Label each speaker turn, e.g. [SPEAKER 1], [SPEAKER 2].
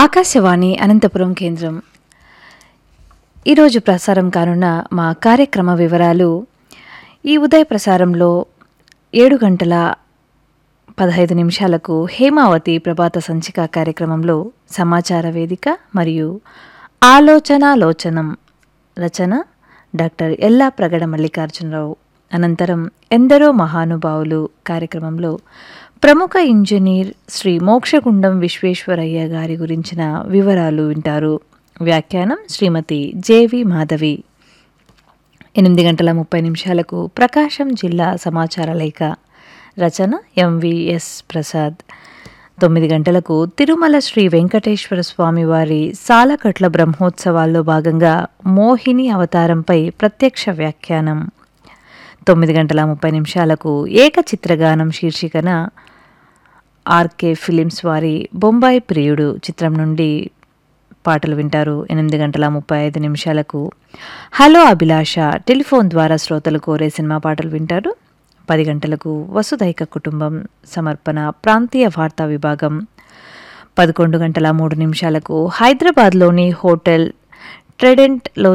[SPEAKER 1] ఆకాశవాణి అనంతపురం కేంద్రం ఈరోజు ప్రసారం కానున్న మా కార్యక్రమ వివరాలు ఈ ఉదయ ప్రసారంలో ఏడు గంటల పదహైదు నిమిషాలకు హేమావతి ప్రభాత సంచిక కార్యక్రమంలో సమాచార వేదిక మరియు ఆలోచనాలోచనం రచన డాక్టర్ ఎల్లా ప్రగడ మల్లికార్జునరావు అనంతరం ఎందరో మహానుభావులు కార్యక్రమంలో ప్రముఖ ఇంజనీర్ శ్రీ మోక్షగుండం విశ్వేశ్వరయ్య గారి గురించిన వివరాలు వింటారు వ్యాఖ్యానం శ్రీమతి జేవి మాధవి ఎనిమిది గంటల ముప్పై నిమిషాలకు ప్రకాశం జిల్లా సమాచార లేఖ రచన ఎంవిఎస్ ప్రసాద్ తొమ్మిది గంటలకు తిరుమల శ్రీ వెంకటేశ్వర స్వామి వారి సాలకట్ల బ్రహ్మోత్సవాల్లో భాగంగా మోహిని అవతారంపై ప్రత్యక్ష వ్యాఖ్యానం తొమ్మిది గంటల ముప్పై నిమిషాలకు ఏకచిత్రగానం శీర్షికన ఆర్కే ఫిలిమ్స్ వారి బొంబాయి ప్రియుడు చిత్రం నుండి పాటలు వింటారు ఎనిమిది గంటల ముప్పై ఐదు నిమిషాలకు హలో అభిలాష టెలిఫోన్ ద్వారా శ్రోతలు కోరే సినిమా పాటలు వింటారు పది గంటలకు వసుదైక కుటుంబం సమర్పణ ప్రాంతీయ వార్తా విభాగం పదకొండు గంటల మూడు నిమిషాలకు హైదరాబాద్లోని హోటల్ ట్రెడెంట్లో